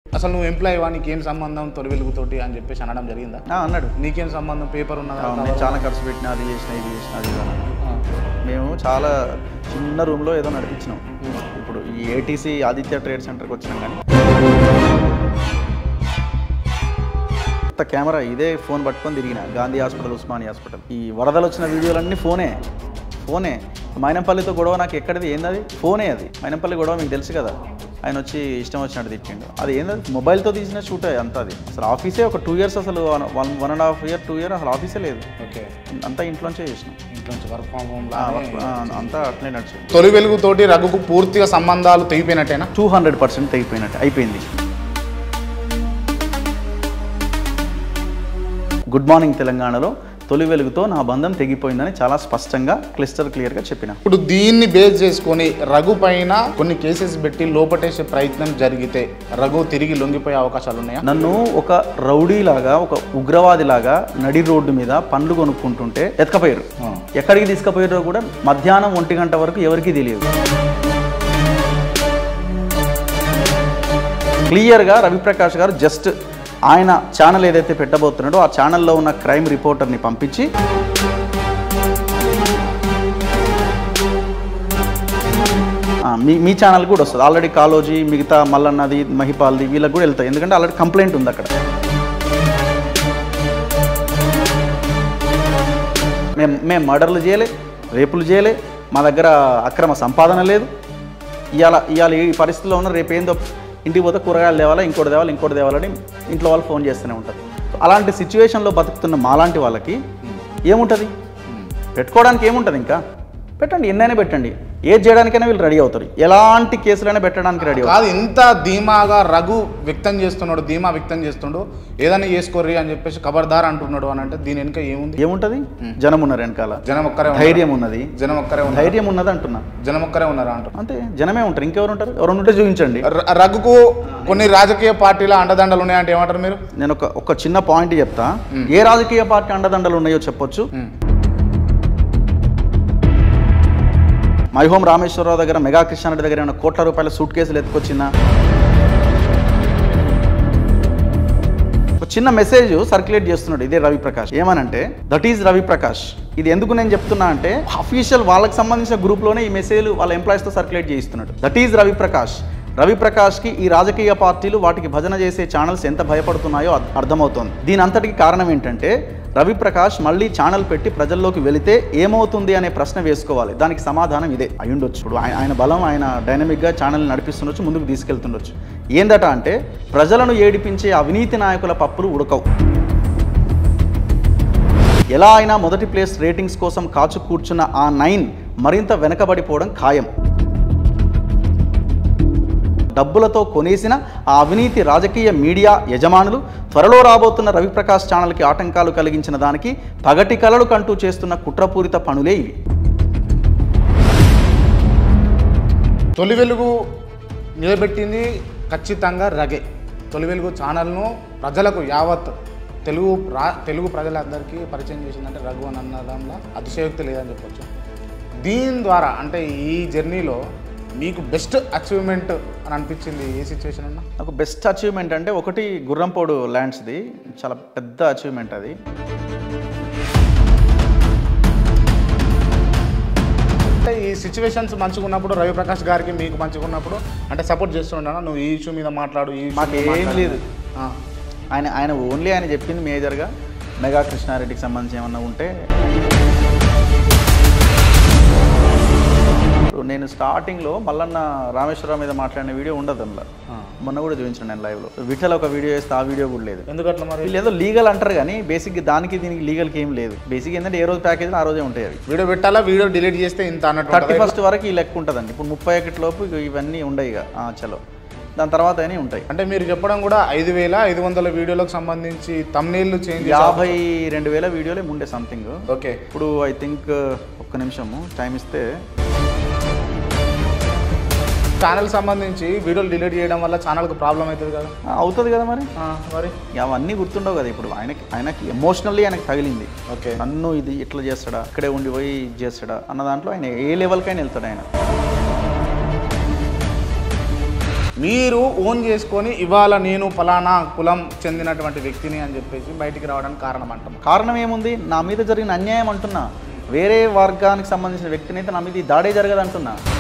అసలు నువ్వు ఎంప్లాయ్ వా నీకేం సంబంధం తొలి వెలుగుతోటి అని చెప్పేసి అనడం జరిగిందా ఆ, అన్నాడు నీకేం సంబంధం పేపర్ ఉన్నదా ఆ, నేను చాలా ఖర్చు పెట్టిన అది చేసిన ఇది చేసిన అది ఇది అని. ఆ. మేము చాలా చిన్న రూమ్లో ఏదో నడిపించినాం ఇప్పుడు ఈ ఏటీసీ ఆదిత్య ట్రేడ్ సెంటర్కి వచ్చినాం కానీ కొత్త కెమెరా ఇదే ఫోన్ పట్టుకొని తిరిగిన గాంధీ హాస్పిటల్ ఉస్మాని హాస్పిటల్ ఈ వరదలు వచ్చిన వీడియోలన్నీ ఫోనే ఫోనే మైనంపల్లితో గొడవ నాకు ఎక్కడిది ఏంది అది ఫోనే అది మైనంపల్లి గొడవ మీకు తెలుసు కదా ఆయన వచ్చి ఇష్టం వచ్చినట్టు తిట్టిండు అది ఏంది మొబైల్తో తీసిన షూట్ అంత అది అసలు ఆఫీసే ఒక టూ ఇయర్స్ అసలు one one and half year two year అసలు ఆఫీసే లేదు ఓకే అంతా ఇంట్లోంచే చేసినాం ఇంట్లో నుంచి వర్క్ ఫ్రమ్ హోమ్ ఆ, ఆ, అంతా అట్లే నడిచింది తొలి వెలుగుతోటి రఘుకు పూర్తిగా సంబంధాలు తెగిపోయినట్టేనా టూ హండ్రెడ్ పర్సెంట్ తెగిపోయినట్టు అయిపోయింది గుడ్ మార్నింగ్ తెలంగాణలో తొలి వెలుగుతో నా బంధం తెగిపోయిందని చాలా స్పష్టంగా క్లిస్టర్ క్లియర్గా చెప్పిన ఇప్పుడు దీన్ని బేస్ చేసుకొని రఘు పైన కొన్ని కేసెస్ పెట్టి లోపటేసే ప్రయత్నం జరిగితే రఘు తిరిగి లొంగిపోయే అవకాశాలు ఉన్నాయా నన్ను ఒక రౌడీలాగా ఒక ఉగ్రవాదిలాగా నడి రోడ్డు మీద పండ్లు కొనుక్కుంటుంటే ఎత్తుకపోయారు ఎక్కడికి తీసుకుపోయారో కూడా మధ్యాహ్నం ఒంటి గంట వరకు ఎవరికీ తెలియదు క్లియర్గా రవిప్రకాష్ గారు జస్ట్ ఆయన ఛానల్ ఏదైతే పెట్టబోతున్నాడో ఆ ఛానల్లో ఉన్న క్రైమ్ రిపోర్టర్ని పంపించి ఆ, మీ మీ ఛానల్ కూడా వస్తుంది ఆల్రెడీ కాలోజీ మిగతా మల్లన్నది మహిపాల్ది వీళ్ళకి కూడా వెళ్తాయి ఎందుకంటే ఆల్రెడీ కంప్లైంట్ ఉంది అక్కడ మేము మేము మర్డర్లు చేయలే రేపులు చేయలే మా దగ్గర అక్రమ సంపాదన లేదు ఇవాళ ఇవాళ ఈ పరిస్థితిలో ఉన్న రేపు ఏందో ఇంటికి పోతే కూరగాయలు తేవాలా ఇంకోటి తేవాలి ఇంకోటి తేవాలని ఇంట్లో వాళ్ళు ఫోన్ చేస్తూనే ఉంటారు అలాంటి సిచ్యువేషన్లో బతుకుతున్న మాలాంటి వాళ్ళకి ఏముంటుంది పెట్టుకోవడానికి ఏముంటుంది ఇంకా పెట్టండి ఎన్నైనా పెట్టండి ఏది చేయడానికైనా వీళ్ళు రెడీ అవుతారు ఎలాంటి కేసులైనా పెట్టడానికి రెడీ అవుతారు కాదు ఇంత ధీమాగా రఘు వ్యక్తం చేస్తున్నాడు ధీమా వ్యక్తం చేస్తుండు ఏదైనా చేసుకోర్రి అని చెప్పేసి ఖబర్దార్ అంటున్నాడు అని అంటే దీని వెనుక ఏముంది ఏముంటుంది జనం ఉన్నారు వెనకాల జనం ఒక్కరే ఉన్నారు ధైర్యం ఉన్నది జనం ఒక్కరే ఉన్నారు ధైర్యం ఉన్నది అంటున్నా జనం ఒక్కరే ఉన్నారా అంటారు అంతే జనమే ఉంటారు ఇంకెవరు ఉంటారు ఎవరు ఉంటే చూపించండి ర- రఘుకు కొన్ని రాజకీయ పార్టీల అండదండలు ఉన్నాయంటే ఏమంటారు మీరు నేను ఒక ఒక చిన్న పాయింట్ చెప్తా ఏ రాజకీయ పార్టీ అండదండలు ఉన్నాయో చెప్పొచ్చు మ్మ్. మై హోమ్ రామేశ్వరరావు దగ్గర మెగా కృష్ణారెడ్డి దగ్గర ఏమైనా కోట్ల రూపాయల సూట్ కేసులు ఎత్తుకొచ్చిందా ఒక చిన్న మెసేజ్ సర్క్యులేట్ చేస్తున్నాడు ఇదే రవి ప్రకాష్ ఏమనంటే దట్ ఈజ్ రవి ప్రకాష్ ఇది ఎందుకు నేను చెప్తున్నా అంటే అఫీషియల్ వాళ్ళకి సంబంధించిన గ్రూప్లోనే ఈ మెసేజ్ వాళ్ళ ఎంప్లాయీస్తో సర్క్యులేట్ చేయిస్తున్నాడు దట్ ఈజ్ రవి ప్రకాష్ రవి ప్రకాష్కి ఈ రాజకీయ పార్టీలు వాటికి భజన చేసే ఛానల్స్ ఎంత భయపడుతున్నాయో అర్థ- అర్థమవుతోంది దీని అంతటికి కారణం ఏంటంటే రవి ప్రకాష్ మళ్ళీ ఛానల్ పెట్టి ప్రజల్లోకి వెళితే ఏమవుతుంది అనే ప్రశ్న వేసుకోవాలి దానికి సమాధానం ఇదే అయ్యుండొచ్చు ఇప్పుడు ఆయన ఆయన బలం ఆయన డైనమిక్గా ఛానల్ నడిపిస్తుండొచ్చు ముందుకు తీసుకెళ్తుండొచ్చు ఏందట అంటే ప్రజలను ఏడిపించే అవినీతి నాయకుల పప్పులు ఉడకవు ఎలా అయినా మొదటి ప్లేస్ రేటింగ్స్ కోసం కాచు కూర్చున్న ఆ నైన్ మరింత వెనకబడిపోవడం ఖాయం డబ్బులతో కొనేసిన ఆ అవినీతి రాజకీయ మీడియా యజమానులు త్వరలో రాబోతున్న రవిప్రకాష్ ఛానల్కి ఆటంకాలు కలిగించిన దానికి పగటి కలలు కంటూ చేస్తున్న కుట్రపూరిత పనులే ఇవి తొలి వెలుగు నిలబెట్టింది ఖచ్చితంగా రగే తొలి వెలుగు ఛానల్ను ప్రజలకు యావత్ తెలుగు రా తెలుగు ప్రజలందరికీ పరిచయం చేసిందంటే రఘు అని అన్నదంలో అతిశయోక్తి లేదని చెప్పొచ్చు దీని ద్వారా అంటే ఈ జర్నీలో మీకు బెస్ట్ అచీవ్మెంట్ అని అనిపించింది ఏ సిచ్యువేషన్ అన్నా నాకు బెస్ట్ అచీవ్మెంట్ అంటే ఒకటి గుర్రంపోడు ల్యాండ్స్ది చాలా పెద్ద అచీవ్మెంట్ అది అంటే ఈ సిచ్యువేషన్స్ మంచిగా ఉన్నప్పుడు రవిప్రకాష్ గారికి మీకు మంచిగా ఉన్నప్పుడు అంటే సపోర్ట్ చేస్తుండనా నువ్వు ఈ ఇష్యూ మీద మాట్లాడు ఈ issue మాకు మీద ఏం మాట్లాడు. లేదు ఆ. ఆయన ఆయన ఓన్లీ ఆయన చెప్పింది మేజర్గా మెగా కృష్ణారెడ్డికి సంబంధించి ఏమన్నా ఉంటే ఇప్పుడు నేను స్టార్టింగ్లో మల్లన్న రామేశ్వరరావు మీద మాట్లాడిన వీడియో ఉండదు అందులో ఆ. మొన్న కూడా చూపించాను నేను లైవ్లో విఠల్ ఒక వీడియో వేస్తే ఆ వీడియో కూడా లేదు ఎందుకు అట్లా మరి వీళ్ళు ఏదో లీగల్ అంటారు కానీ బేసిక్గా దానికి దీనికి లీగల్కి ఏం లేదు బేసిక్ ఏంటంటే ఏ రోజు ప్యాకేజ్ ఆ రోజే ఉంటాయి అవి వీడియో పెట్టాలా వీడియో డిలీట్ చేస్తే ఇంత అన్నట్టు థర్టీ ఉంటుందా? ఫస్ట్ వరకు ఈ లెక్క ఉంటుందండి ఇప్పుడు ముప్పై ఒకటి లోపు ఇక ఇవన్నీ ఉండవు ఇక ఆ, చలో దాని తర్వాత అయినా ఉంటాయి అంటే మీరు చెప్పడం కూడా ఐదు వేల ఐదు వందల వీడియోలకు సంబంధించి తమ్నేళ్ళు చేంజ్ యాభై రెండు వేల వీడియోలే ఉండే సంథింగ్ ఓకే ఇప్పుడు ఐ థింక్ ఒక్క నిమిషము టైం ఇస్తే ఛానల్ సంబంధించి వీడియోలు డిలీట్ చేయడం వల్ల ఛానల్కి ప్రాబ్లం అవుతుంది కదా ఆ, అవుతుంది కదా మరి ఆ, మరి ఇక అవన్నీ గుర్తుండవు కదా ఇప్పుడు ఆయనకి ఆయనకి ఎమోషనల్లీ ఆయనకి తగిలింది ఓకే నన్ను ఇది ఇట్లా చేస్తాడా ఇక్కడే ఉండి పోయి ఇది చేస్తాడా అన్న దాంట్లో ఆయన ఏ లెవెల్కైనా వెళ్తాడు ఆయన మీరు ఓన్ చేసుకొని ఇవాళ నేను ఫలానా కులం చెందినటువంటి వ్యక్తిని అని చెప్పేసి బయటికి రావడానికి కారణం అంటాం కారణం ఏముంది నా మీద జరిగిన అన్యాయం అంటున్నా వేరే వర్గానికి సంబంధించిన వ్యక్తిని అయితే నా మీద ఈ దాడే జరగదు అంటున్నా